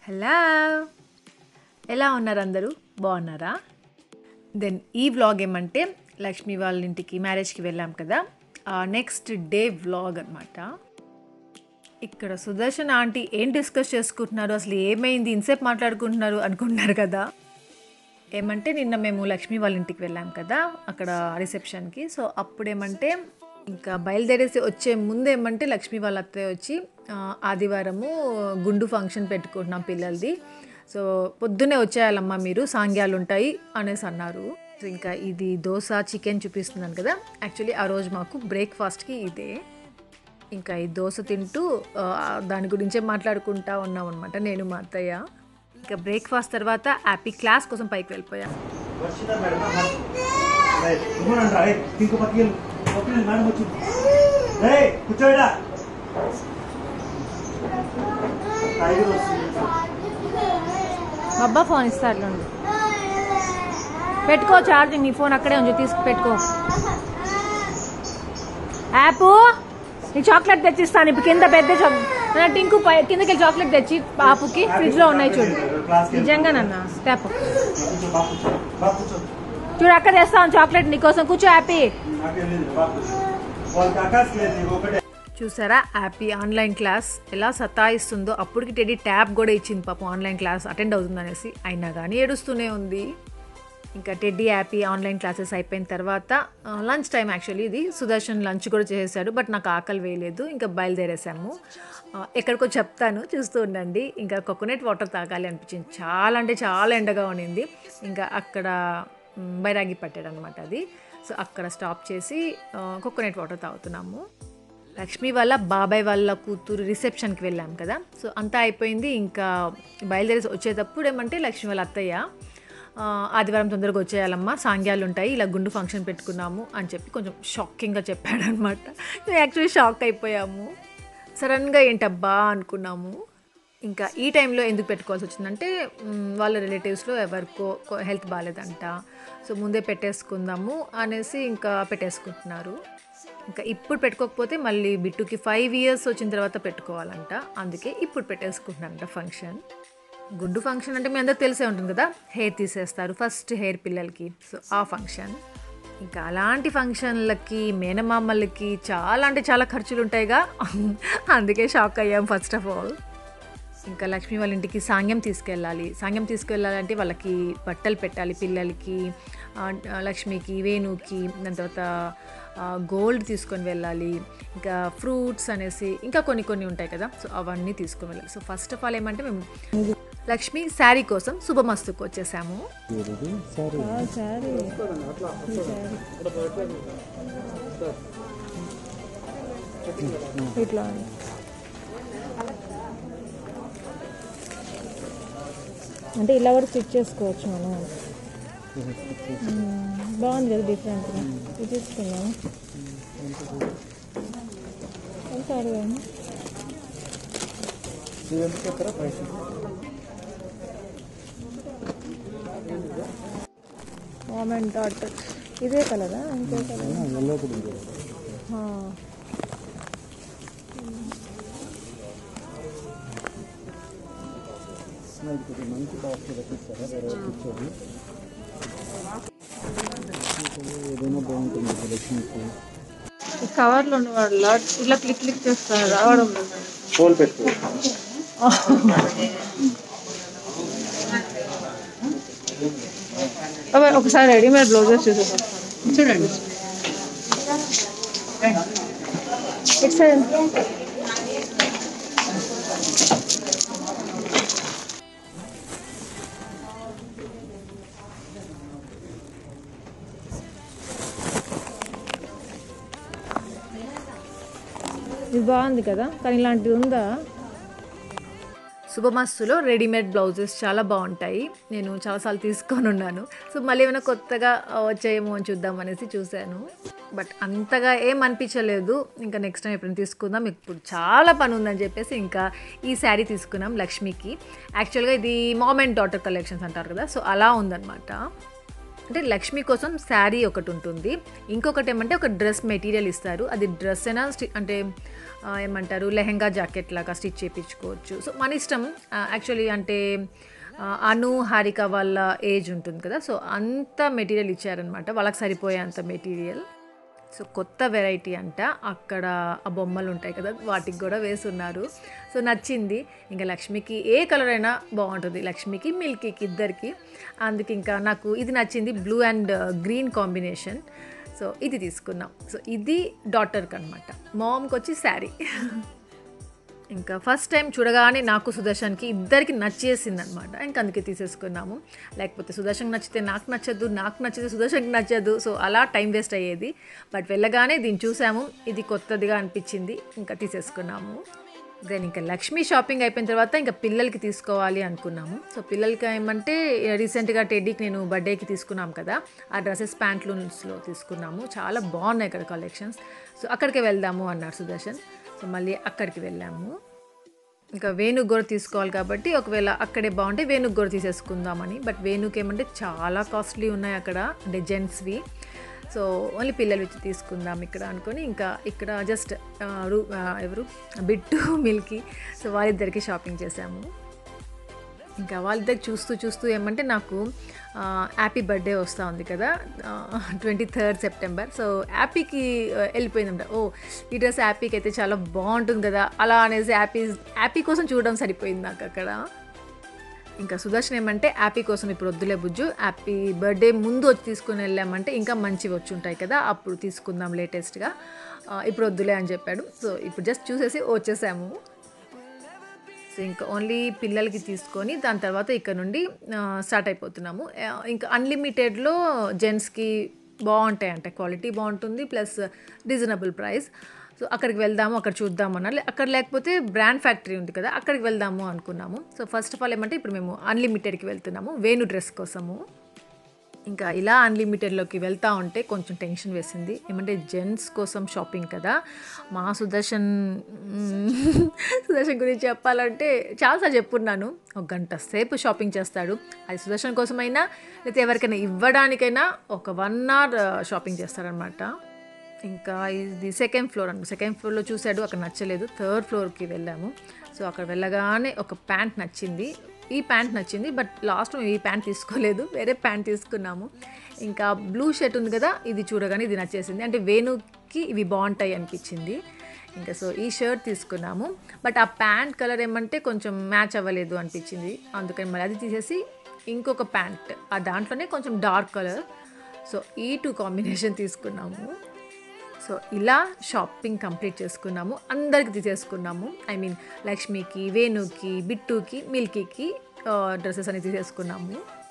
Hello ఎలా ఉన్నారు అందరూ బాగున్నారా దెన్ ఈ వ్లాగ్ ఏమంటే లక్ష్మి వాళ్ళ ఇంటికి మ్యారేజ్కి వెళ్ళాం కదా నెక్స్ట్ డే వ్లాగ్ అనమాట ఇక్కడ సుదర్శన్ ఆంటీ ఏం డిస్కస్ చేసుకుంటున్నారు అసలు ఏమైంది ఇంతసేపు మాట్లాడుకుంటున్నారు అనుకుంటున్నారు కదా ఏమంటే నిన్న మేము లక్ష్మి వాళ్ళ ఇంటికి వెళ్ళాం కదా అక్కడ రిసెప్షన్కి సో అప్పుడు ఏమంటే ఇంకా బయలుదేరేసి వచ్చే ముందు ఏమంటే లక్ష్మి వాళ్ళ అత్తయ్య వచ్చి ఆ, ఆదివారము గుండు ఫంక్షన్ పెట్టుకుంటున్నాం పిల్లలది సో పొద్దున్నే వచ్చేయాలమ్మా మీరు సాంగ్యాలు ఉంటాయి అనేసి అన్నారు సో ఇంకా ఇది దోశ చికెన్ చూపిస్తున్నాను కదా యాక్చువల్లీ ఆ రోజు మాకు బ్రేక్ఫాస్ట్కి ఇదే ఇంకా ఈ దోశ తింటూ ఆ, దాని గురించే మాట్లాడుకుంటా ఉన్నాం అనమాట నేను మా అత్తయ్య ఇంకా బ్రేక్ఫాస్ట్ తర్వాత హ్యాపీ క్లాస్ కోసం పైకి వెళ్ళిపోయాం వచ్చిందా మేడం రైట్ ఇవ్వనండి రైట్ ఇంకో పక్కకి పక్కకి మేడం వచ్చింది రే కూర్చోడా టైగర్ వస్తుంది అబ్బా ఫోన్ ఇస్తా అట్లా ఉండు. పెట్టుకో ఛార్జింగ్ నీ ఫోన్ అక్కడే ఉంది తీసుకు పెట్టుకో యాప్ నీ చాక్లెట్ తెచ్చిస్తాను ఇప్పుడు కింద పెద్ద చాక్- నా టింకు పై కిందకి వెళ్ళి చాక్లెట్ తెచ్చి పాపుకి ఫ్రిడ్జ్ లో ఉన్నాయి చూడు నిజంగానన్నా స్టెప్ కూర్చో బాగా కూర్చో బాగా కూర్చో చూడు అక్కడ తెస్తాను చాక్లెట్ నీకోసం కూర్చో హ్యాపీ నాకేం లేదు బాగా కూర్చో వాళ్ళకి ఆకాశం లేదు నీకు ఒకటే చూసారా హ్యాపీ ఆన్లైన్ క్లాస్ ఎలా సతాయిస్తుందో అప్పటికి టెడీ ట్యాబ్ కూడా ఇచ్చింది పాపం ఆన్లైన్ క్లాస్ అటెండ్ అవుతుందనేసి అయినా కానీ ఏడుస్తూనే ఉంది ఇంకా టెడ్డీ హ్యాపీ ఆన్లైన్ క్లాసెస్ అయిపోయిన తర్వాత లంచ్ టైం యాక్చువల్లీ ఇది సుదర్శన్ లంచ్ కూడా చేశాడు బట్ నాకు ఆకలి వేయలేదు ఇంకా బయలుదేరేసాము ఆ, ఎక్కడికో చెప్తాను చూస్తూ ఉండండి ఇంకా కోకోనట్ వాటర్ తాగాలి అనిపించింది చాలా అంటే చాలా ఎండగా ఉండింది ఇంకా అక్కడ మ్, బైరాగి పట్టాడు అనమాట అది సో అక్కడ స్టాప్ చేసి కోకోనట్ వాటర్ తాగుతున్నాము లక్ష్మి వాళ్ళ బాబాయ్ వాళ్ళ కూతురు రిసెప్షన్కి వెళ్ళాం కదా సో అంతా అయిపోయింది ఇంకా బయలుదేరి వచ్చేటప్పుడు ఏమంటే లక్ష్మి వాళ్ళ అత్తయ్య ఆ, ఆదివారం తొందరగా వచ్చేయాలమ్మా సాంగ్యాలు ఉంటాయి ఇలా గుండు ఫంక్షన్ పెట్టుకున్నాము అని చెప్పి కొంచెం షాకింగ్గా చెప్పాడనమాట యాక్చువల్లీ షాక్ అయిపోయాము సడన్గా ఏంటబ్బా అనుకున్నాము ఇంకా ఈ టైంలో ఎందుకు పెట్టుకోవాల్సి వచ్చిందంటే మ్, వాళ్ళ రిలేటివ్స్లో ఎవరికో హెల్త్ బాగాలేదంట సో ముందే పెట్టేసుకుందాము అనేసి ఇంకా పెట్టేసుకుంటున్నారు ఇంకా ఇప్పుడు పెట్టుకోకపోతే మళ్ళీ బిట్టుకి ఫైవ్ ఇయర్స్ వచ్చిన తర్వాత పెట్టుకోవాలంట అందుకే ఇప్పుడు పెట్టేసుకుంటున్నారంట ఫంక్షన్ గుడ్డు ఫంక్షన్ అంటే మీ అందరికి తెలిసే ఉంటుంది కదా హెయిర్ తీసేస్తారు ఫస్ట్ హెయిర్ పిల్లలకి సో ఆ ఫంక్షన్ ఇంకా అలాంటి ఫంక్షన్లకి మేనమామలకి చాలా అంటే చాలా ఖర్చులు ఉంటాయిగా అందుకే షాక్ అయ్యాం ఫస్ట్ ఆఫ్ ఆల్ ఇంకా లక్ష్మి వాళ్ళ ఇంటికి సాంగ్యం తీసుకెళ్ళాలి సాంగ్యం తీసుకెళ్ళాలంటే వాళ్ళకి బట్టలు పెట్టాలి పిల్లలకి ఆ, లక్ష్మికి వేణుకి దాని తర్వాత గోల్డ్ తీసుకొని వెళ్ళాలి ఇంకా ఫ్రూట్స్ అనేసి ఇంకా కొన్ని కొన్ని ఉంటాయి కదా సో అవన్నీ తీసుకొని వెళ్ళాలి సో ఫస్ట్ ఆఫ్ ఆల్ ఏమంటే మేము లక్ష్మి శారీ కోసం శుభమస్తుకు వచ్చేసాము ఇట్లా అంటే ఇలా కూడా స్టిచ్ చేసుకోవచ్చు మనం మ్మ్. బాగుంది కదా డిఫరెంట్గా ఇది తీసుకున్నాము ఎంత అడిగాను మామెంట్ డాట్ ఇదే కలరా ఇంకో కలర్ ఈ కవర్లో ఉన్న వాళ్ళ ఇట్లా క్లిక్ క్లిక్ చేస్తారు రావడం లేదు ఫోన్ పెట్టుకో బాబాయ్ ఒకసారి రెడీమేడ్ బ్లౌజెస్ చూసేసాం చూడండి ఇటు సైడ్ ఇది బాగుంది కదా కానీ ఇలాంటిది ఉందా శుభమస్తులో రెడీమేడ్ బ్లౌజెస్ చాలా బాగుంటాయి నేను చాలాసార్లు తీసుకొని ఉన్నాను సో మళ్ళీ ఏమైనా కొత్తగా ఆ, వచ్చాయేమో అని చూద్దాం అనేసి చూశాను బట్ అంతగా ఏం అనిపించలేదు ఇంకా నెక్స్ట్ టైం ఎప్పుడైనా తీసుకుందాం ఇప్పుడు చాలా పని ఉందని చెప్పేసి ఇంకా ఈ శారీ తీసుకున్నాం లక్ష్మికి యాక్చువల్గా ఇది మామ్ అండ్ డాటర్ కలెక్షన్స్ అంటారు కదా సో అలా ఉందన్నమాట అంటే లక్ష్మి కోసం శారీ ఒకటి ఉంటుంది ఇంకొకటి ఏమంటే ఒక డ్రెస్ మెటీరియల్ ఇస్తారు అది డ్రెస్ అయినా స్టి అంటే ఆ, ఏమంటారు లెహెంగా జాకెట్ లాగా స్టిచ్ చేయించుకోవచ్చు సో మన ఇష్టం యాక్చువల్లీ అంటే ఆ, అను హారిక వాళ్ళ ఏజ్ ఉంటుంది కదా సో అంత మెటీరియల్ ఇచ్చారనమాట వాళ్ళకి సరిపోయే అంత మెటీరియల్ సో కొత్త వెరైటీ అంట అక్కడ ఆ బొమ్మలు ఉంటాయి కదా వాటికి కూడా వేసున్నారు సో నచ్చింది ఇంకా లక్ష్మికి ఏ కలర్ అయినా బాగుంటుంది లక్ష్మికి మిల్కీకి ఇద్దరికి అందుకే ఇంకా నాకు ఇది నచ్చింది blue and green combination so ఇది తీసుకున్నాం సో ఇది డాటర్కి అనమాట మామ్కి వచ్చి శారీ ఇంకా ఫస్ట్ టైం చూడగానే నాకు సుదర్శన్కి ఇద్దరికి నచ్చేసింది అనమాట ఇంకా అందుకే తీసేసుకున్నాము లేకపోతే సుదర్శన్కి నచ్చితే నాకు నచ్చదు నాకు నచ్చితే సుదర్శన్కి నచ్చదు సో అలా టైం వేస్ట్ అయ్యేది బట్ వెళ్ళగానే దీన్ని చూసాము ఇది కొత్తదిగా అనిపించింది ఇంకా తీసేసుకున్నాము దెన్ ఇంకా లక్ష్మీ షాపింగ్ అయిపోయిన తర్వాత ఇంకా పిల్లలకి తీసుకోవాలి అనుకున్నాము సో పిల్లలకి ఏమంటే రీసెంట్గా టెడ్డీకి నేను బర్త్డేకి తీసుకున్నాం కదా ఆ డ్రెస్సెస్ ప్యాంట్లూన్స్లో తీసుకున్నాము చాలా బాగున్నాయి ఇక్కడ కలెక్షన్స్ సో అక్కడికి వెళ్దాము అన్నారు సుదర్శన్ సో మళ్ళీ అక్కడికి వెళ్ళాము ఇంకా వేణుకు కూడా తీసుకోవాలి కాబట్టి ఒకవేళ అక్కడే బాగుంటే వేణుకు కూడా తీసేసుకుందామని బట్ వేణుకి ఏమంటే చాలా కాస్ట్లీ ఉన్నాయి అక్కడ అంటే జెంట్స్వి సో ఓన్లీ పిల్లలు వచ్చి తీసుకుందాం ఇక్కడ అనుకొని ఇంకా ఇక్కడ జస్ట్ రూ ఆ, ఎవరు బిట్టు మిల్కీ సో వాళ్ళిద్దరికి షాపింగ్ చేసాము ఇంకా వాళ్ళిద్దరికి చూస్తూ చూస్తూ ఏమంటే నాకు హ్యాపీ బర్త్డే వస్తూ ఉంది కదా ట్వంటీ థర్డ్ సెప్టెంబర్ సో హ్యాపీకి వెళ్ళిపోయిందంట ఓ ఈ డ్రెస్ హ్యాపీకి అయితే చాలా బాగుంటుంది కదా అలా అనేసి హ్యాపీ హ్యాపీ కోసం చూడడం సరిపోయింది నాకు అక్కడ ఇంకా సుదర్శన్ ఏమంటే హ్యాపీ కోసం ఇప్పుడు వద్దులే బుజ్జు హ్యాపీ బర్త్డే ముందు వచ్చి తీసుకుని వెళ్ళామంటే ఇంకా మంచివి వచ్చి ఉంటాయి కదా అప్పుడు తీసుకుందాం లేటెస్ట్గా ఇప్పుడు వద్దులే అని చెప్పాడు సో ఇప్పుడు జస్ట్ చూసేసి వచ్చేసాము సో ఇంకా ఓన్లీ పిల్లలకి తీసుకొని దాని తర్వాత ఇక్కడ నుండి ఆ, స్టార్ట్ అయిపోతున్నాము ఆ, ఇంకా అన్లిమిటెడ్లో జెంట్స్కి బాగుంటాయి అంటే క్వాలిటీ బాగుంటుంది ప్లస్ రీజనబుల్ ప్రైస్ సో అక్కడికి వెళ్దాము అక్కడ చూద్దాము అన్నారు అక్కడ లేకపోతే బ్రాండ్ ఫ్యాక్టరీ ఉంది కదా అక్కడికి వెళ్దాము అనుకున్నాము సో ఫస్ట్ ఆఫ్ ఆల్ ఏమంటే ఇప్పుడు మేము అన్లిమిటెడ్కి వెళ్తున్నాము వేణు డ్రెస్ కోసము ఇంకా ఇలా అన్లిమిటెడ్లోకి వెళ్తా ఉంటే కొంచెం టెన్షన్ వేసింది ఏమంటే జెంట్స్ కోసం షాపింగ్ కదా మా సుదర్శన్ మ్మ్, సుదర్శన్ గురించి చెప్పాలంటే చాలాసార్లు చెప్పున్నాను ఒక గంట సేపు షాపింగ్ చేస్తాడు అది సుదర్శన్ కోసమైనా లేకపోతే ఎవరికైనా ఇవ్వడానికైనా ఒక వన్ అవర్ షాపింగ్ చేస్తారనమాట ఇంకా ఇది సెకండ్ ఫ్లోర్ అన్న సెకండ్ ఫ్లోర్లో చూశాడు అక్కడ నచ్చలేదు థర్డ్ ఫ్లోర్కి వెళ్ళాము సో అక్కడ వెళ్ళగానే ఒక ప్యాంట్ నచ్చింది ఈ ప్యాంట్ నచ్చింది బట్ లాస్ట్ ఈ ప్యాంట్ తీసుకోలేదు వేరే ప్యాంట్ తీసుకున్నాము ఇంకా బ్లూ షర్ట్ ఉంది కదా ఇది చూడగానే ఇది నచ్చేసింది అంటే వేణుకి ఇవి బాగుంటాయి అనిపించింది ఇంకా సో ఈ షర్ట్ తీసుకున్నాము బట్ ఆ ప్యాంట్ కలర్ ఏమంటే కొంచెం మ్యాచ్ అవ్వలేదు అనిపించింది అందుకని మళ్ళీ అది తీసేసి ఇంకొక ప్యాంట్ ఆ దాంట్లోనే కొంచెం డార్క్ కలర్ సో ఈ టూ కాంబినేషన్ తీసుకున్నాము సో ఇలా షాపింగ్ కంప్లీట్ చేసుకున్నాము అందరికి తీసేసుకున్నాము ఐ మీన్ లక్ష్మికి వేణుకి బిట్టుకి మిల్కీకి డ్రెస్సెస్ అని తీసేసుకున్నాము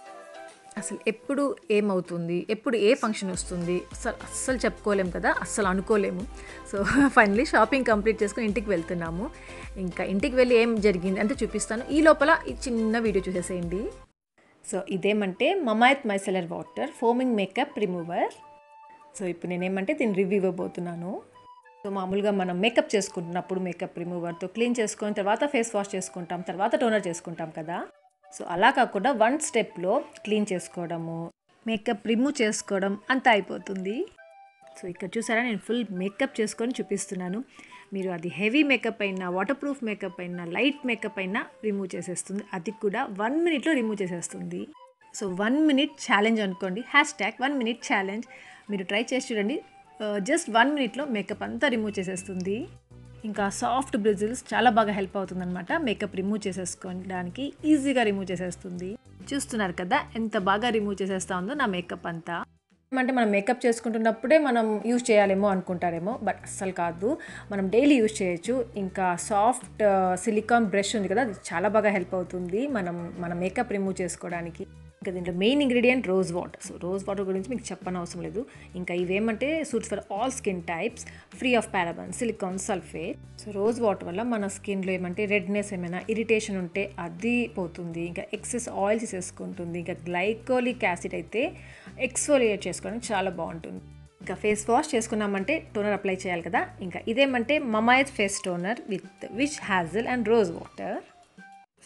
అసలు ఎప్పుడు ఏమవుతుంది ఎప్పుడు ఏ ఫంక్షన్ వస్తుంది అసలు అస్సలు చెప్పుకోలేము కదా అస్సలు అనుకోలేము సో ఫైనలీ షాపింగ్ కంప్లీట్ చేసుకుని ఇంటికి వెళ్తున్నాము ఇంకా ఇంటికి వెళ్ళి ఏం జరిగింది అంటే చూపిస్తాను ఈ లోపల ఈ చిన్న వీడియో చూసేసేయండి సో ఇదేమంటే Mamaearth micellar water foaming makeup remover so ఇప్పుడు నేనేమంటే దీన్ని రివ్యూ ఇవ్వబోతున్నాను సో మామూలుగా మనం మేకప్ చేసుకుంటున్నప్పుడు మేకప్ రిమూవర్తో క్లీన్ చేసుకొని తర్వాత ఫేస్ వాష్ చేసుకుంటాం తర్వాత టోనర్ చేసుకుంటాం కదా సో అలా కాకుండా వన్ స్టెప్లో క్లీన్ చేసుకోవడము మేకప్ రిమూవ్ చేసుకోవడం అంతా అయిపోతుంది సో ఇక్కడ చూసారా నేను ఫుల్ మేకప్ చేసుకొని చూపిస్తున్నాను మీరు అది హెవీ మేకప్ అయినా వాటర్ ప్రూఫ్ మేకప్ అయినా లైట్ మేకప్ అయినా రిమూవ్ చేసేస్తుంది అది కూడా వన్ మినిట్లో రిమూవ్ చేసేస్తుంది సో వన్ మినిట్ ఛాలెంజ్ అనుకోండి hashtag one minute challenge మీరు ట్రై చేసి చూడండి జస్ట్ వన్ మినిట్లో మేకప్ అంతా రిమూవ్ చేసేస్తుంది ఇంకా సాఫ్ట్ బ్రిజిల్స్ చాలా బాగా హెల్ప్ అవుతుందన్నమాట మేకప్ రిమూవ్ చేసేసుకోవడానికి ఈజీగా రిమూవ్ చేసేస్తుంది చూస్తున్నారు కదా ఎంత బాగా రిమూవ్ చేసేస్తా ఉందో నా మేకప్ అంతా అంటే మనం మేకప్ చేసుకుంటున్నప్పుడే మనం యూజ్ చేయాలేమో అనుకుంటారేమో బట్ అస్సలు కాదు మనం డైలీ యూజ్ చేయొచ్చు ఇంకా సాఫ్ట్ సిలికాన్ బ్రష్ ఉంది కదా అది చాలా బాగా హెల్ప్ అవుతుంది మనం మన మేకప్ రిమూవ్ చేసుకోవడానికి ఇంకా దీంట్లో main ingredient rose water so rose water గురించి మీకు చెప్పనవసరం లేదు ఇంకా ఇవేమంటే suits for all skin types free of paraben silicone sulphate so rose water వల్ల మన స్కిన్లో ఏమంటే రెడ్నెస్ ఏమైనా ఇరిటేషన్ ఉంటే అది పోతుంది ఇంకా ఎక్సెస్ ఆయిల్ తీసేసుకుంటుంది ఇంకా గ్లైకోలిక్ యాసిడ్ అయితే ఎక్స్ఫోలియేట్ చేసుకోవడానికి చాలా బాగుంటుంది ఇంకా ఫేస్ వాష్ చేసుకున్నామంటే టోనర్ అప్లై చేయాలి కదా ఇంకా ఇదేమంటే Mamaearth face toner with witch hazel and rose water so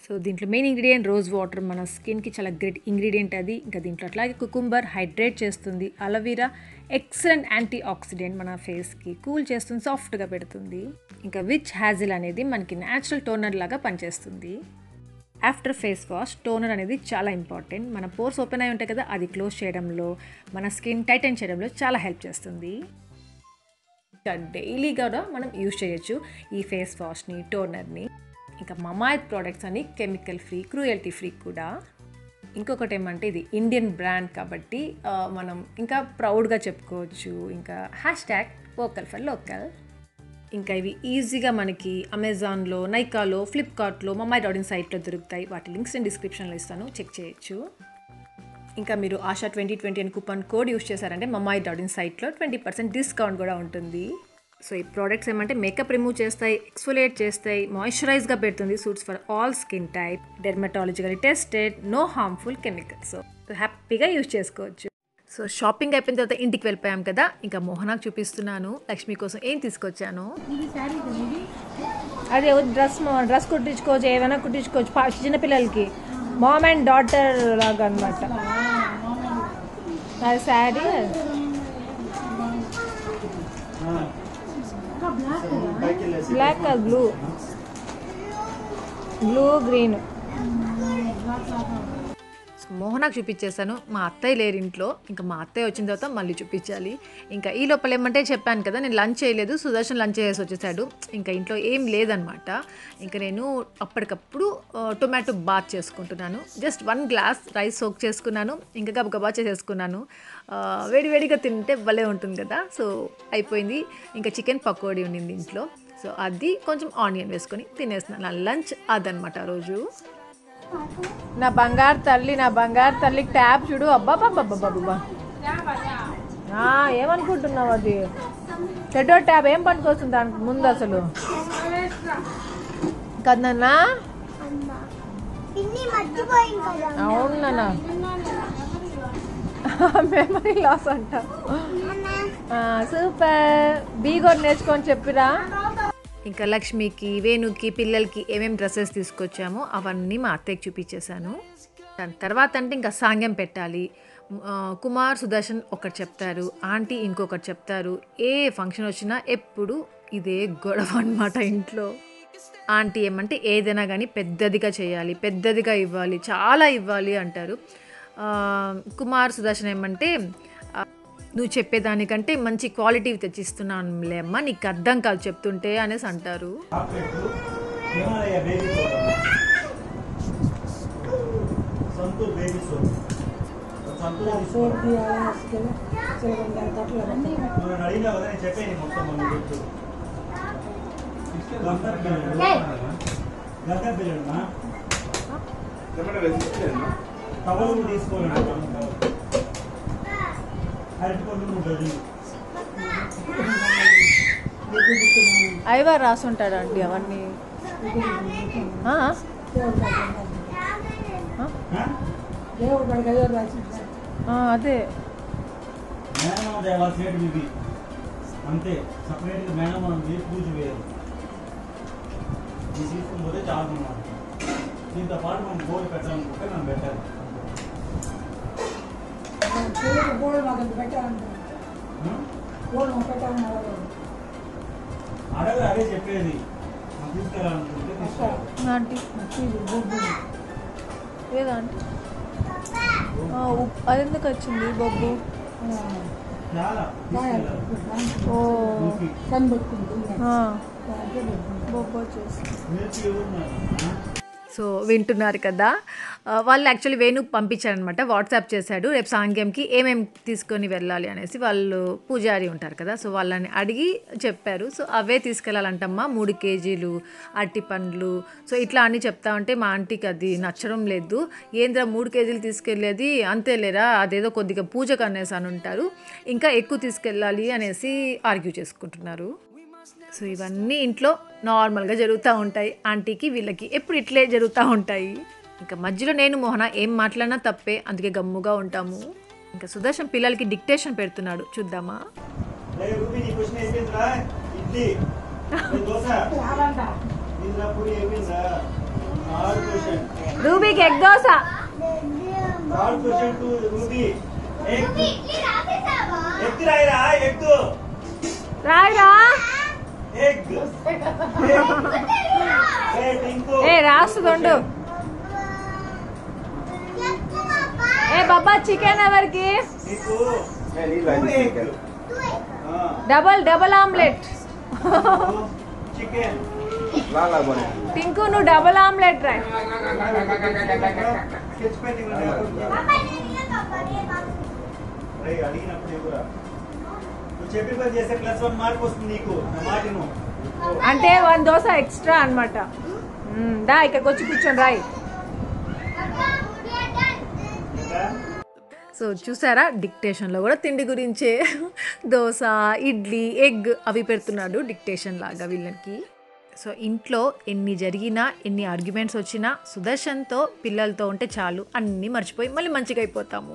so దీంట్లో మెయిన్ ఇంగ్రీడియంట్ రోజ్ వాటర్ మన స్కిన్కి చాలా గ్రేట్ ఇంగ్రీడియంట్ అది ఇంకా దీంట్లో అట్లాగే కుకుంబర్ హైడ్రేట్ చేస్తుంది అలవీరా ఎక్సలెంట్ యాంటీ ఆక్సిడెంట్ మన ఫేస్కి కూల్ చేస్తుంది సాఫ్ట్గా పెడుతుంది ఇంకా విచ్ హ్యాజిల్ అనేది మనకి న్యాచురల్ టోనర్ లాగా పనిచేస్తుంది ఆఫ్టర్ ఫేస్ వాష్ టోనర్ అనేది చాలా ఇంపార్టెంట్ మన పోర్స్ ఓపెన్ అయి ఉంటాయి కదా అది క్లోజ్ చేయడంలో మన స్కిన్ టైటన్ చేయడంలో చాలా హెల్ప్ చేస్తుంది ఇంకా డైలీ కూడా మనం యూజ్ చేయొచ్చు ఈ ఫేస్ వాష్ని టోనర్ని ఇంకా మమాయత్ ప్రోడక్ట్స్ అని కెమికల్ ఫ్రీ క్రూయల్టీ ఫ్రీ కూడా ఇంకొకటి ఏమంటే ఇది ఇండియన్ బ్రాండ్ కాబట్టి ఆ, మనం ఇంకా ప్రౌడ్గా చెప్పుకోవచ్చు ఇంకా hashtag vocal for local ఇంకా ఇవి ఈజీగా మనకి అమెజాన్లో నైకాలో ఫ్లిప్కార్ట్లో మమ్మాయి డాట్ ఇన్ సైట్లో దొరుకుతాయి వాటి లింక్స్ నేను డిస్క్రిప్షన్లో ఇస్తాను చెక్ చేయొచ్చు ఇంకా మీరు ఆశా ట్వంటీ ట్వంటీ అని కూపన్ కోడ్ యూస్ చేశారంటే మమ్మాయి డాట్ ఇన్ సైట్లో ట్వంటీ పర్సెంట్ డిస్కౌంట్ కూడా ఉంటుంది సో ఈ ప్రోడక్ట్స్ ఏమంటే మేకప్ రిమూవ్ చేస్తాయి ఎక్స్ఫోలియేట్ చేస్తాయి మాయిశ్చరైజ్గా పెడుతుంది suits for all skin type dermatological tested no harmful chemicals so హ్యాపీగా యూస్ చేసుకోవచ్చు సో షాపింగ్ అయిపోయిన తర్వాత ఇంటికి వెళ్ళిపోయాం కదా ఇంకా మోహనాకు చూపిస్తున్నాను లక్ష్మి కోసం ఏం తీసుకొచ్చాను అదే డ్రెస్ డ్రెస్ కుట్టించుకోవచ్చు ఏమైనా కుట్టించుకోవచ్చు పా- చిన్నపిల్లలకి మామ్ అండ్ డాటర్ లాగా అనమాట అది శారీ పైకి వెళ్ళేసి బ్లాక్ కాదు బ్లూ బ్లూ గ్రీన్ సో మోహనాకు చూపించేశాను మా అత్తయ్య లేరు ఇంట్లో ఇంకా మా అత్తయ్య వచ్చిన తర్వాత మళ్ళీ చూపించాలి ఇంకా ఈ లోపల ఏమంటే చెప్పాను కదా నేను లంచ్ చేయలేదు సుదర్శన్ లంచ్ చేసి వచ్చేసాడు ఇంకా ఇంట్లో ఏం లేదనమాట ఇంకా నేను అప్పటికప్పుడు ఆ, టొమాటో బాత్ చేసుకుంటున్నాను just one glass rice soak చేసుకున్నాను ఇంకా గబగబా చేసేసుకున్నాను ఆ, వేడివేడిగా తింటే భలే ఉంటుంది కదా సో అయిపోయింది ఇంకా చికెన్ పకోడీ ఉండింది ఇంట్లో సో అది కొంచెం ఆనియన్ వేసుకొని తినేస్తున్నాను నా లంచ్ అదనమాట ఆ రోజు నా బంగారు తల్లి నా బంగారు తల్లికి ట్యాబ్ చూడు అబ్బా బాబా ఏమనుకుంటున్నావు అది చెడో ట్యాబ్ ఏం పనికొస్తుంది దానికి ముందు అసలు కదన్నా పిన్ని మర్చిపోయింది కదా అవును నాన్న మెమరీ లాస్ అంట సూపర్ బీ కూడా నేర్చుకొని చెప్పిరా ఇంకా లక్ష్మికి వేణుకి పిల్లలకి ఏమేమి డ్రెస్సెస్ తీసుకొచ్చామో అవన్నీ మా అత్తయ్యకి చూపించేశాను దాని తర్వాత అంటే ఇంకా సాంగ్యం పెట్టాలి ఆ, కుమార్ సుదర్శన్ ఒకటి చెప్తారు ఆంటీ ఇంకొకటి చెప్తారు ఏ ఫంక్షన్ వచ్చినా ఎప్పుడు ఇదే గొడవ అనమాట ఇంట్లో ఆంటీ ఏమంటే ఏదైనా కానీ పెద్దదిగా చేయాలి పెద్దదిగా ఇవ్వాలి చాలా ఇవ్వాలి అంటారు ఆ, కుమార్ సుదర్శన్ ఏమంటే ఆ, నువ్వు చెప్పేదానికంటే మంచి క్వాలిటీ తెచ్చిస్తున్నానులే అమ్మ నీకు అర్థం కాదు చెప్తుంటే అనేసి అంటారు chocolate Himalaya baby powder Santoor baby soap Santoor నువ్వు అడిగినా కదా నేను చెప్పాను మొత్తం మన గుర్తు గంధం బిల్లుడు గంధం బిల్లుడుమా టవల్ తీసుకోవాలండి అరటి పండు ఉంటుంది ఐవా రాసుంటాడండి అవన్నీ ఆ? ఆ, అదే మేనమామ దేవాల్సిన ఇవి అంతే సపరేట్గా మేనమామది పూజ వేరు ఇది తీసుకుని పోతే చాలు అన్నమాట దీంతో పాటు మనం గోల్ పెట్టాలనుకుంటే మనం పెట్టాలి అడగ అదే చెప్పేది మనం తీసుకెళ్ళాలనుకుంటే తీసుకెళ్ళాలి ఆంటీ ఏదా ఆంటీ ఆ, ఉప్- అది ఎందుకు వచ్చింది బొబ్బు చాలా తీసుకెళ్ళాలి ఓ మిల్కీ ఆ. బొబ్బు వచ్చేసి మిల్కీ ఎవరున్నారు సో వింటున్నారు కదా ఆ, వాళ్ళు యాక్చువల్లీ వేణు పంపించారనమాట వాట్సాప్ చేశాడు రేపు సాంగ్యంకి ఏమేమి తీసుకొని వెళ్ళాలి అనేసి వాళ్ళు పూజారి ఉంటారు కదా సో వాళ్ళని అడిగి చెప్పారు సో అవే తీసుకెళ్ళాలంటమ్మా మూడు కేజీలు అరటి పండ్లు సో ఇట్లా అన్ని చెప్తా ఉంటే మా ఆంటీకి అది నచ్చడం లేదు ఏంద్రా మూడు కేజీలు తీసుకెళ్ళేది అంతేలేరా అదేదో కొద్దిగా పూజకు అనేసి అని ఉంటారు ఇంకా ఎక్కువ తీసుకెళ్ళాలి అనేసి ఆర్గ్యూ చేసుకుంటున్నారు సో ఇవన్నీ ఇంట్లో నార్మల్గా జరుగుతూ ఉంటాయి ఆంటీకి వీళ్ళకి ఎప్పుడు ఇట్లే జరుగుతూ ఉంటాయి ఇంకా మధ్యలో నేను మోహన ఏం మాట్లాడినా తప్పే అందుకే గమ్ముగా ఉంటాము ఇంకా సుదర్శన్ పిల్లలకి డిక్టేషన్ పెడుతున్నాడు చూద్దామా రే రూబీ నీ క్వశ్చన్ అయిపోయిందిరా ఇడ్లీ రే దోశ ఇంద్రా పూరి అయిపోయిందా థర్డ్ క్వశ్చన్ రూబీకి egg dosa third question to Ruby egg egg రాయిరా ఎగ్ రాయరా ఎగ్ ఏ టింకు ఏ రాస్తుండు ఏ బాబా చికెన్ ఎవరికి నీకు मैं नहीं लाई egg double double omelette chicken ला ला बने టింకు నువ్వు డబల్ ఆమ్లెట్ రాయ్ స్కెచ్ పెయింటింగ్ అడిగినప్పుడు ఎవరా నువ్వు చెప్పిన పని చేస్తే ప్లస్ వన్ మార్క్ వస్తుంది నీకు నా మాటను అంటే వన్ దోశ ఎక్స్ట్రా అనమాట దా ఇక్కడికి వచ్చి కూర్చొని రాయ్ ఇంకా సో చూసారా డిక్టేషన్లో కూడా తిండి గురించే దోశ ఇడ్లీ ఎగ్ అవి పెడుతున్నాడు డిక్టేషన్ లాగా వీళ్ళకి సో ఇంట్లో ఎన్ని జరిగినా ఎన్ని ఆర్గ్యుమెంట్స్ వచ్చినా సుదర్శన్తో పిల్లలతో ఉంటే చాలు అన్నీ మర్చిపోయి మళ్ళీ మంచిగా అయిపోతాము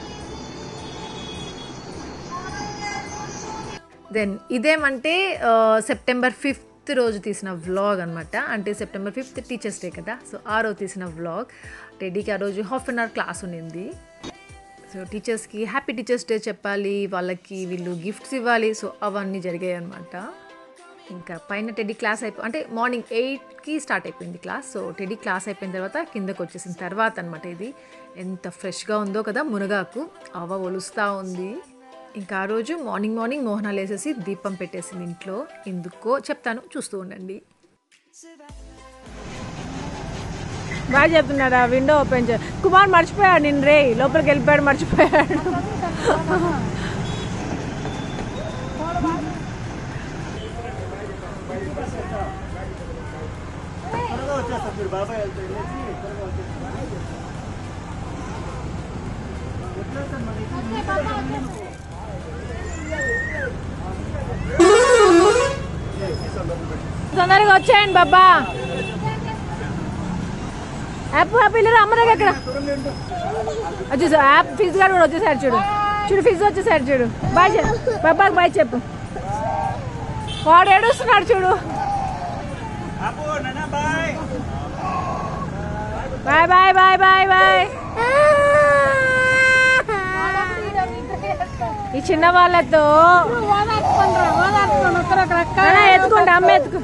దెన్ ఇదేమంటే ఆ, సెప్టెంబర్ ఫిఫ్త్ రోజు తీసిన వ్లాగ్ అనమాట అంటే సెప్టెంబర్ ఫిఫ్త్ టీచర్స్ డే కదా సో ఆ రోజు తీసిన వ్లాగ్ టెడీకి ఆ రోజు హాఫ్ అన్ అవర్ క్లాస్ ఉండింది సో టీచర్స్కి హ్యాపీ టీచర్స్ డే చెప్పాలి వాళ్ళకి వీళ్ళు గిఫ్ట్స్ ఇవ్వాలి సో అవన్నీ జరిగాయి అనమాట ఇంకా పైన టెడీ క్లాస్ అయిపో అంటే మార్నింగ్ ఎయిట్కి స్టార్ట్ అయిపోయింది క్లాస్ సో టెడీ క్లాస్ అయిపోయిన తర్వాత కిందకు వచ్చేసిన తర్వాత అనమాట ఇది ఎంత ఫ్రెష్గా ఉందో కదా మునగాకు అవ ఒలుస్తూ ఉంది ఇంకా ఆ రోజు మార్నింగ్ మార్నింగ్ మోహనాలు వేసేసి దీపం పెట్టేసింది ఇంట్లో ఎందుకో చెప్తాను చూస్తూ ఉండండి బాగా చెప్తున్నాడు ఆ విండో ఓపెన్ చే కుమార్ మర్చిపోయాడు నేను రే లోపలికి వెళ్ళిపోయాడు మర్చిపోయాడు త్వరగా వచ్చేస్తాం మీరు బాబాయ్ వెళ్తే వెళ్ళేసి త్వరగా వచ్చేస్తాం వచ్చేస్తాను మరి తొందరగా వచ్చేయండి బాబా యాప్ పిల్లలు అమ్మ దగ్గర ఎక్కడ వచ్చేసా యాప్ ఫీజు గారు కూడా వచ్చేసారు చూడు చూడు ఫీజు వచ్చేసారు చూడు బాయ్ చెప్పు బాబాకి బాయ్ చెప్పు వాడు ఏడుస్తున్నాడు చూడు అప్పు నాన్న bye bye bye bye bye bye ఈ చిన్న వాళ్ళతో నాన్న, ఎత్తుకోండి అమ్మ ఎత్తుకో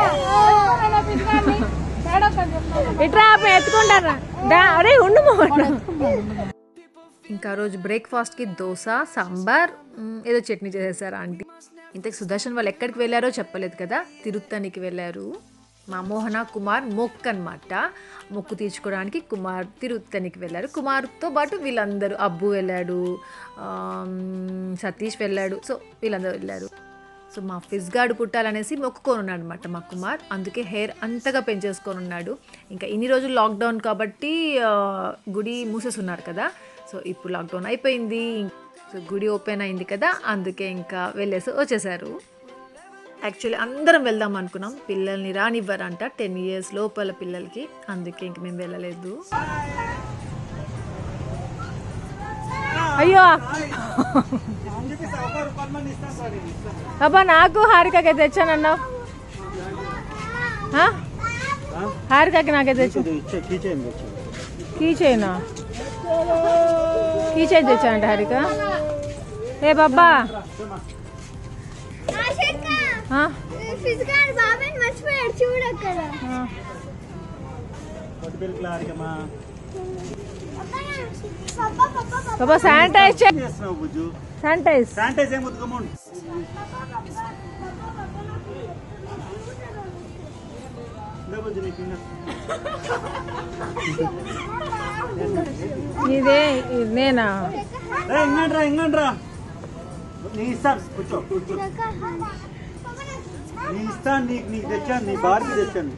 ఇట్రా అమ్మ ఎత్తుకుంటారా దా అరే ఉండు మోహన్ ఇంకా ఆ రోజు బ్రేక్ఫాస్ట్కి దోశ సాంబార్ మ్, ఏదో చట్నీ చేసేసారు ఆంటీ ఇంతకు సుదర్శన్ వాళ్ళు ఎక్కడికి వెళ్ళారో చెప్పలేదు కదా తిరుత్తనికి వెళ్ళారు మా మోహన కుమార్ మొక్ అనమాట మొక్కు తీర్చుకోవడానికి కుమార్ తిరుత్తనికి వెళ్ళారు కుమార్తో పాటు వీళ్ళందరూ అబ్బు వెళ్ళాడు ఆమ్, సతీష్ వెళ్ళాడు సో వీళ్ళందరూ వెళ్ళారు సో మా ఫిజ్ గార్డ్ పుట్టాలనేసి మొక్కుకొని ఉన్నాడు అనమాట మా కుమార్ అందుకే హెయిర్ అంతగా పెంచేసుకొని ఉన్నాడు ఇంకా ఇన్ని రోజులు లాక్డౌన్ కాబట్టి ఆ, గుడి మూసేసి ఉన్నారు కదా సో ఇప్పుడు లాక్డౌన్ అయిపోయింది సో గుడి ఓపెన్ అయింది కదా అందుకే ఇంకా వెళ్ళేసి వచ్చేసారు యాక్చువల్లీ అందరం వెళ్దాం అనుకున్నాం పిల్లల్ని రానివ్వరంట టెన్ ఇయర్స్ లోపల పిల్లలకి అందుకే ఇంక మేము వెళ్ళలేదు అయ్యో చెప్పేసి ఒక రూపాయలు మంది ఇస్తాను సార్ ఇది ఇస్తాను అబ్బా నాకు హారికకి తెచ్చానన్నావు ఆ? హారికకి నాకే తెచ్చు ఇది ఇచ్చే కీచేయండి వచ్చి కీ చైనా కీ చైన్ తెచ్చా అంట హారిక ఏ బాబా ఆ? ఫిజికల్ బాబాయ్ మర్చిపోయాడు చూడు అక్కడ ఆ. కొద్ది పిల్లలు ఆరికమ్మా బాబా శానిటైజ్ చే ఏం చేస్తున్నావు బుజ్జు శానిటైజ్ శానిటైజ్ ఏం ఉతకమండి ఇందా బుజ్జు నీ ఫింగర్ ఇదే ఇది నేనా రా ఇంగండి రా ఇంగండి రా నీ ఇస్తాను కూర్చో కూర్చో నీ ఇస్తాను నీకు నీకు తెచ్చాను నీ బార్కి తెచ్చాను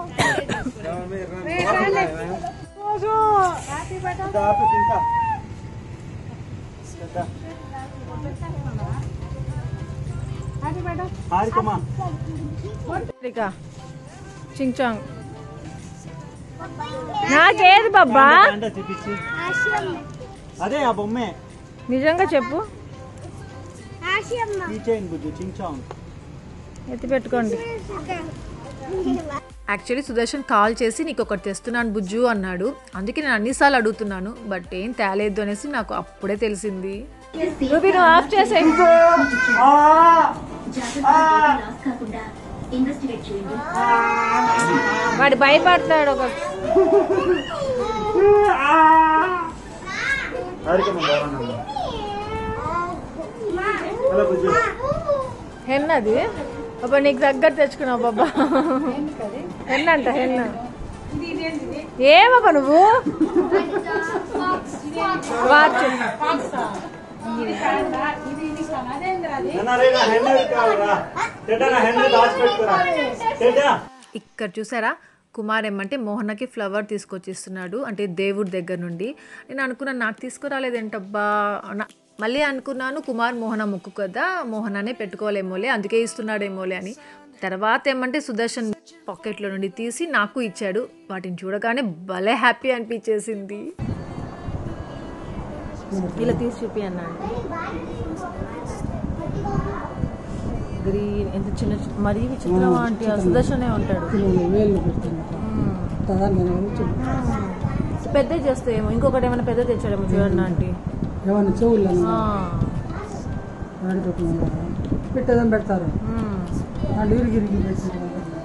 ఇంకా ఆపేసి ఇంకా ఇంకా. హారికమ్మా హారిక చించాంగ్ నాకేది బాబా అంటే చూపించి అదే ఆ బొమ్మే నిజంగా చెప్పు కీచేయండి బుజ్జు చించాం ఎత్తి పెట్టుకోండి యాక్చువల్లీ సుదర్శన్ కాల్ చేసి నీకు ఒకటి తెస్తున్నాను బుజ్జు అన్నాడు అందుకే నేను అన్నిసార్లు అడుగుతున్నాను బట్ ఏం తేలేదు అనేసి నాకు అప్పుడే తెలిసింది రూబీ నువ్వు ఆఫ్ చేసే కాకుండా ఇన్వెస్టిగేట్ చేయండి వాడు భయపడతాడు ఒక కార్యక్రమం బాగున్నాను హలో బుజ్జు హెన్ అది అబ్బా నీకు దగ్గర తెచ్చుకున్నావు బాబా హెన్ అంట హెన్ ఏమబ్బా నువ్వు వాచ్ నాన్న రే నా హెన్న కావాలరా టెడ్డా నా హెన్న దాచిపెట్టుకురా టెడ్డా ఇక్కడ చూసారా కుమార్ ఏమంటే మోహనకి ఫ్లవర్ తీసుకొచ్చిస్తున్నాడు అంటే దేవుడి దగ్గర నుండి నేను అనుకున్నాను నాకు తీసుకురాలేదేంటబ్బా నా- మళ్ళీ అనుకున్నాను కుమార్ మోహన ముక్కు కదా మోహననే పెట్టుకోలేమోలే అందుకే ఇస్తున్నాడేమోలే అని తర్వాత ఏమంటే సుదర్శన్ పాకెట్లో నుండి తీసి నాకు ఇచ్చాడు వాటిని చూడగానే భలే హ్యాపీ అనిపించేసింది ఇలా తీసి చూపి అన్నాడు గ్రీన్ ఎంత చిన్న చిన్న- మరీ విచిత్రం ఆంటీ ఆ సుదర్శనే ఉంటాడు వేలు పెడుతున్నా పెద్ద చేస్తాయేమో ఇంకొకటి ఏమైనా పెద్ద తెచ్చాడేమో చూడండి ఆంటీ ఏమన్నా చెవులు ఆ, పెట్టేదని పెడతారు మ్మ్. వాళ్ళు ఇరిగి ఇరిగి పెట్టారు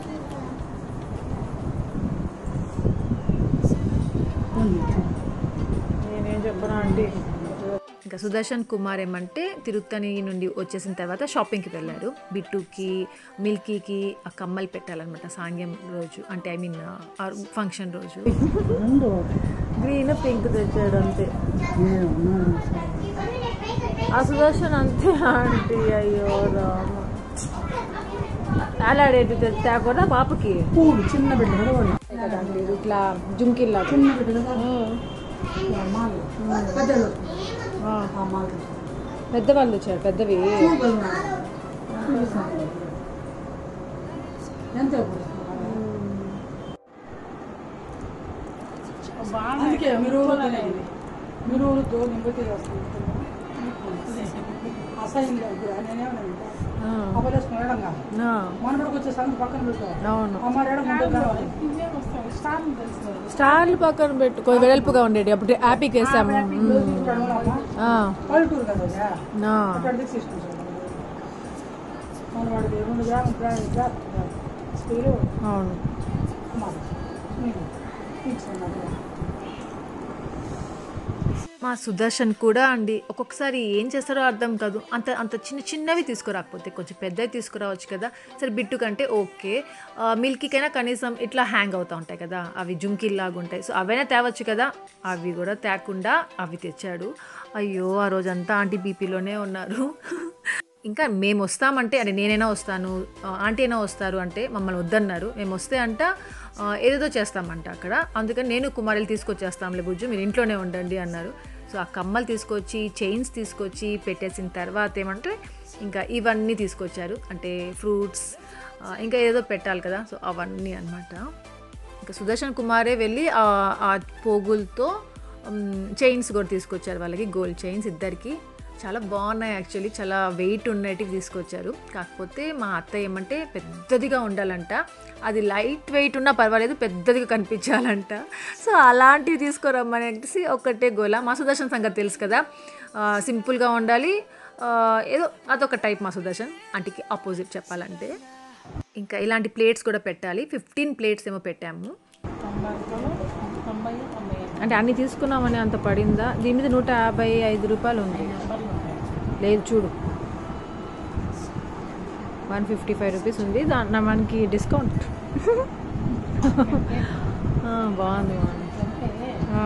నేనేం చెప్పను ఆంటీ ఇంకా సుదర్శన్ కుమార్ ఏమంటే తిరుత్తని నుండి వచ్చేసిన తర్వాత షాపింగ్కి వెళ్ళారు బిట్టుకి మిల్కీకి ఆ కమ్మలు పెట్టాలన్నమాట సాంగ్యం రోజు అంటే ఐ మీన్ ఫంక్షన్ రోజు రెండు గ్రీన్ పింక్ తెచ్చాడు అంతే ఏమన్నా ఆ సుదర్శన్ అంతే ఆంటీ అయ్యో రామ అలాడేటి తేకుండా పాపకి పూలు చిన్న బిడ్డ కదా వాళ్ళు ఇట్లా జుంకిల్లా చిన్న బిడ్డ కదా ఇలా మాలు పెద్దలు ఆ మాలు పెద్దవాళ్ళు తెచ్చారు పెద్దవి ఎంత ఇప్పుడు? అందుకే మీరు మీరు ఊరుతో నింబతి చేస్తాను అసహ్యం లేదు నేనేమన్నా అవ్వలేసుకుని వేయడం కాదు మనబడికి వచ్చే సంగతి పక్కన పెట్టావు అవును అమ్మ వేయడం ముందు కావాలి స్టార్లు పక్కన పెట్టుకో వెడల్పుగా ఉండేది అప్పుడు హ్యాపీకి వేసాము ఆ, పల్లెటూరు కదా అది. ఆ. అక్కడ తీసుకుంటాం మన వాడికి రెండు గ్రాములు స్టీలు అవును కుమార్ మీరు తీసుకున్నారు మా సుదర్శన్ కూడా అండి ఒక్కొక్కసారి ఏం చేస్తారో అర్థం కాదు అంత అంత చిన్న చిన్నవి తీసుకురాకపోతే కొంచెం పెద్దవి తీసుకురావచ్చు కదా సరే బిట్టు కంటే ఓకే ఆ, మిల్కీకైనా కనీసం ఇట్లా హ్యాంగ్ అవుతూ ఉంటాయి కదా అవి జుంకీల్లాగా ఉంటాయి సో అవైనా తేవచ్చు కదా అవి కూడా తేకుండా అవి తెచ్చాడు అయ్యో ఆ రోజంతా ఆంటీ బీపీలోనే ఉన్నారు ఇంకా మేము వస్తామంటే అంటే నేనైనా వస్తాను ఆ, ఆంటీ అయినా వస్తారు అంటే మమ్మల్ని వద్దన్నారు మేము వస్తే అంట ఆ, ఏదేదో చేస్తామంట అక్కడ అందుకని నేను కుమారులు తీసుకొచ్చేస్తాంలే బుజ్జు మీరు ఇంట్లోనే ఉండండి అన్నారు సో ఆ కమ్మలు తీసుకొచ్చి చైన్స్ తీసుకొచ్చి పెట్టేసిన తర్వాత ఏమంటే ఇంకా ఇవన్నీ తీసుకొచ్చారు అంటే ఫ్రూట్స్ ఇంకా ఏదో పెట్టాలి కదా సో అవన్నీ అన్నమాట ఇంకా సుదర్శన్ కుమారే వెళ్ళి ఆ ఆ పోగులతో చైన్స్ కూడా తీసుకొచ్చారు వాళ్ళకి గోల్డ్ చైన్స్ ఇద్దరికి చాలా బాగున్నాయి యాక్చువల్లీ చాలా వెయిట్ ఉన్నటివి తీసుకొచ్చారు కాకపోతే మా అత్త ఏమంటే పెద్దదిగా ఉండాలంట అది లైట్ వెయిట్ ఉన్నా పర్వాలేదు పెద్దదిగా కనిపించాలంట సో అలాంటివి తీసుకురమ్మనేసి ఒక్కటే గోల మా సుదర్శన్ సంగతి తెలుసు కదా ఆ, సింపుల్గా ఉండాలి ఆ, ఏదో అదొక టైప్ మా సుదర్శన్ ఆంటీకి ఆపోజిట్ చెప్పాలంటే ఇంకా ఇలాంటి ప్లేట్స్ కూడా పెట్టాలి ఫిఫ్టీన్ ప్లేట్స్ ఏమో పెట్టాము అంటే అన్ని తీసుకున్నామని అంత పడిందా దీని మీద నూట యాభై ఐదు రూపాయలు ఉంది లేదు చూడు వన్ ఫిఫ్టీ ఫైవ్ రూపీస్ ఉంది దాంట్లో మనకి డిస్కౌంట్ ఆ, బాగుంది బాగుంది ఆ.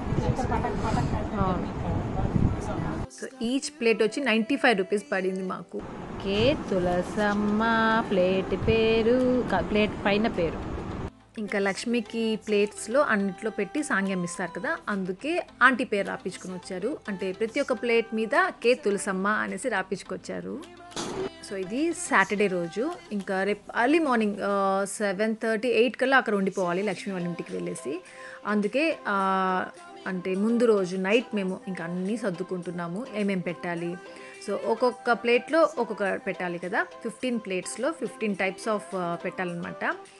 అవును సో ఈచ్ ప్లేట్ వచ్చి నైంటీ ఫైవ్ రూపీస్ పడింది మాకు కే తులసమ్మ ప్లేట్ పేరు కా- ప్లేట్ పైన పేరు ఇంకా లక్ష్మికి ప్లేట్స్లో అన్నిట్లో పెట్టి సాంగ్యం ఇస్తారు కదా అందుకే ఆంటీ పేరు రాపించుకుని వచ్చారు అంటే ప్రతి ఒక్క ప్లేట్ మీద కే తులసమ్మ అనేసి రాపించుకొచ్చారు సో ఇది సాటర్డే రోజు ఇంకా రేపు early morning seven thirty eight కల్లా అక్కడ ఉండిపోవాలి లక్ష్మి వాళ్ళ ఇంటికి వెళ్ళేసి అందుకే ఆ, అంటే ముందు రోజు నైట్ మేము ఇంకా అన్నీ సర్దుకుంటున్నాము ఏమేం పెట్టాలి సో ఒక్కొక్క ప్లేట్లో ఒక్కొక్క పెట్టాలి కదా ఫిఫ్టీన్ ప్లేట్స్లో ఫిఫ్టీన్ టైప్స్ ఆఫ్ పెట్టాలన్నమాట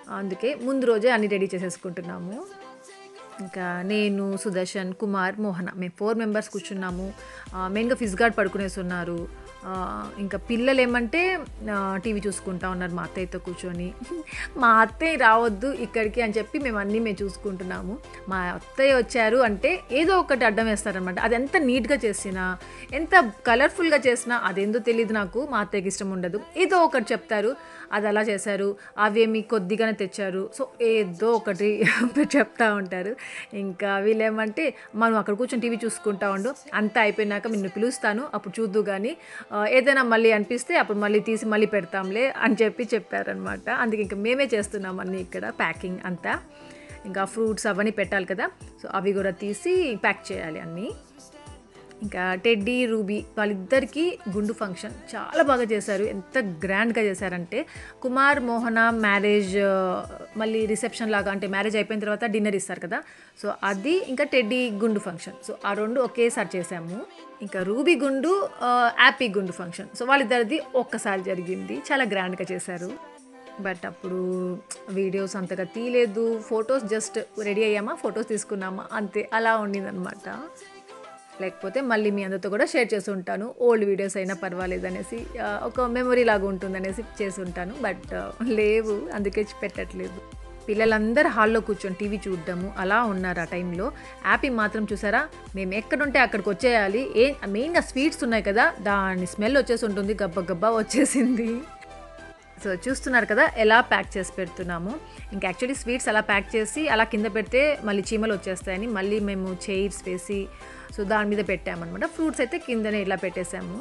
అందుకే ముందు రోజే అన్ని రెడీ చేసేసుకుంటున్నాము ఇంకా నేను సుదర్శన్ కుమార్ మోహన మేము ఫోర్ మెంబర్స్ కూర్చున్నాము ఆ, మెయిన్గా ఫిజ్ గార్డ్ పడుకునేసి ఉన్నారు ఆ, ఇంకా పిల్లలు ఏమంటే టీవీ చూసుకుంటా ఉన్నారు మా అత్తయ్యతో కూర్చొని మా అత్తయ్య రావద్దు ఇక్కడికి అని చెప్పి మేము అన్నీ మేము చూసుకుంటున్నాము మా అత్తయ్య వచ్చారు అంటే ఏదో ఒకటి అడ్డం వేస్తారనమాట అది ఎంత నీట్గా చేసినా ఎంత కలర్ఫుల్గా చేసినా అదేందో తెలియదు నాకు మా అత్తయ్యకి ఇష్టం ఉండదు ఏదో ఒకటి చెప్తారు అది అలా చేశారు అవేమి కొద్దిగానే తెచ్చారు సో ఏదో ఒకటి చెప్తా ఉంటారు ఇంకా వీళ్ళేమంటే మనం అక్కడ కూర్చొని టీవీ చూసుకుంటా ఉండు అంతా అయిపోయినాక నిన్ను పిలుస్తాను అప్పుడు చూద్దు కానీ ఆ, ఏదైనా మళ్ళీ అనిపిస్తే అప్పుడు మళ్ళీ తీసి మళ్ళీ పెడతాంలే అని చెప్పి చెప్పారనమాట అందుకే ఇంకా మేమే చేస్తున్నాం అన్నీ ఇక్కడ ప్యాకింగ్ అంతా ఇంకా ఫ్రూట్స్ అవన్నీ పెట్టాలి కదా సో అవి కూడా తీసి ప్యాక్ చేయాలి అన్నీ ఇంకా టెడ్డీ రూబీ వాళ్ళిద్దరికీ గుండు ఫంక్షన్ చాలా బాగా చేశారు ఎంత గ్రాండ్గా చేశారంటే కుమార్ మోహన మ్యారేజ్ ఆ, మళ్ళీ రిసెప్షన్ లాగా అంటే మ్యారేజ్ అయిపోయిన తర్వాత డిన్నర్ ఇస్తారు కదా సో అది ఇంకా టెడ్డీ గుండు ఫంక్షన్ సో ఆ రెండు ఒకేసారి చేశాము ఇంకా రూబీ గుండు ఆ, యాపీ గుండు ఫంక్షన్ సో వాళ్ళిద్దరిది ఒక్కసారి జరిగింది చాలా గ్రాండ్గా చేశారు బట్ అప్పుడు వీడియోస్ అంతగా తీయలేదు ఫొటోస్ జస్ట్ రెడీ అయ్యామా ఫొటోస్ తీసుకున్నామా అంతే అలా ఉండిందనమాట లేకపోతే మళ్ళీ మీ అందరితో కూడా షేర్ చేసి ఉంటాను ఓల్డ్ వీడియోస్ అయినా పర్వాలేదు అనేసి ఆ, ఒక మెమొరీ లాగా ఉంటుందనేసి చేసి ఉంటాను బట్ లేవు అందుకే పెట్టట్లేదు పిల్లలందరూ హాల్లో కూర్చొని టీవీ చూడడము అలా ఉన్నారు ఆ టైంలో యాపీ మాత్రం చూసారా మేము ఎక్కడుంటే అక్కడికి వచ్చేయాలి ఏ మెయిన్గా స్వీట్స్ ఉన్నాయి కదా దాని స్మెల్ వచ్చేసి ఉంటుంది గబ్బ గబ్బా వచ్చేసింది సో చూస్తున్నారు కదా ఎలా ప్యాక్ చేసి పెడుతున్నాము ఇంకా యాక్చువల్లీ స్వీట్స్ అలా ప్యాక్ చేసి అలా కింద పెడితే మళ్ళీ చీమలు వచ్చేస్తాయని మళ్ళీ మేము చైర్స్ వేసి సో దాని మీద పెట్టామన్నమాట ఫ్రూట్స్ అయితే కిందనే ఇలా పెట్టేశాము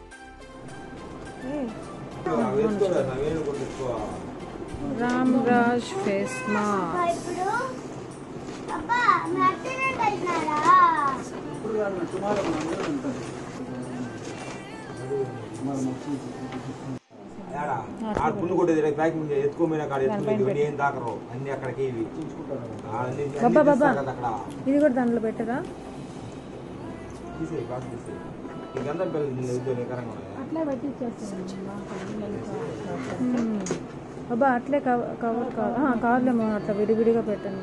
వేసుకోలేదు నవేలు కూడా ఎక్కువ రామ్ రాజ్ ఫేస్ మా ఇప్పుడు అబ్బా మెత్తనే కలిసినారా ఇప్పుడు కాదు టుమారో అందరూ ఉంటుంది ఏడా ఆ పుండు కొట్టేది ప్యాకింగ్ ఎత్తుకోపోయిన కాడ ఎత్తుకునేది ఇవన్నీ ఏం దాకరు అన్ని అక్కడికి ఇవి ఆ, అన్ని- అన్ని బాబా, బాబా. తీస్తారు కదా అక్కడ ఇది కూడా దాంట్లో పెట్టరా తీసేయి కాసు తీసేయి ఈ గంధం పిల్లలు నిన్ను ఎదుగుతూ నికరంగా ఉన్నాయా అట్లే పెట్టి ఇచ్చేస్తాను అబ్బా అట్లే కవ- కవర్ కవర్ కవర్లేమో అట్లా విడివిడిగా పెట్టండి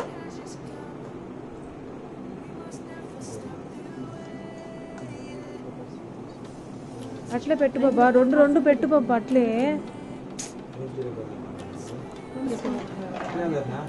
అట్లే పెట్టు బాబా రెండు రెండు పెట్టు బాబా అట్లే అట్లే కదా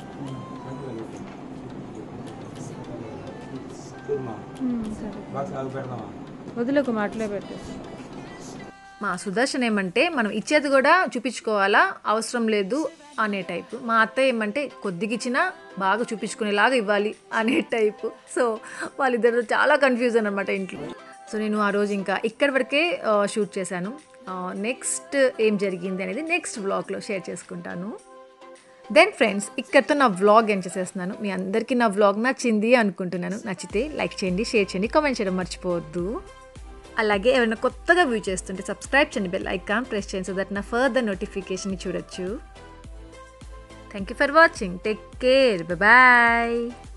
చూడమా బాక్స్ ఆగి పెడదామా వదిలేకు మా అట్లే పెట్టు మా సుదర్శన్ ఏమంటే మనం ఇచ్చేది కూడా చూపించుకోవాలా అవసరం లేదు అనే టైపు మా అత్తయ్య ఏమంటే కొద్దిగిచ్చినా బాగా చూపించుకునేలాగా ఇవ్వాలి అనే టైపు సో వాళ్ళిద్దరు చాలా కన్ఫ్యూజన్ అనమాట ఇంట్లో సో నేను ఆ రోజు ఇంకా ఇక్కడి వరకే ఆ, షూట్ చేశాను నెక్స్ట్ ఏం జరిగింది అనేది నెక్స్ట్ వ్లాగ్లో షేర్ చేసుకుంటాను దెన్ ఫ్రెండ్స్ ఇక్కడితో నా వ్లాగ్ ఎండ్ చేసేస్తున్నాను మీ అందరికీ నా వ్లాగ్ నచ్చింది అనుకుంటున్నాను నచ్చితే లైక్ చేయండి షేర్ చేయండి కామెంట్ చేయడం మర్చిపోవద్దు అలాగే ఎవరైనా కొత్తగా వ్యూ చేస్తుంటే సబ్స్క్రైబ్ చేయండి బెల్ ఐకాన్ ప్రెస్ చేయండి సో దట్ నా ఫర్దర్ నోటిఫికేషన్ చూడొచ్చు thank you for watching take care bye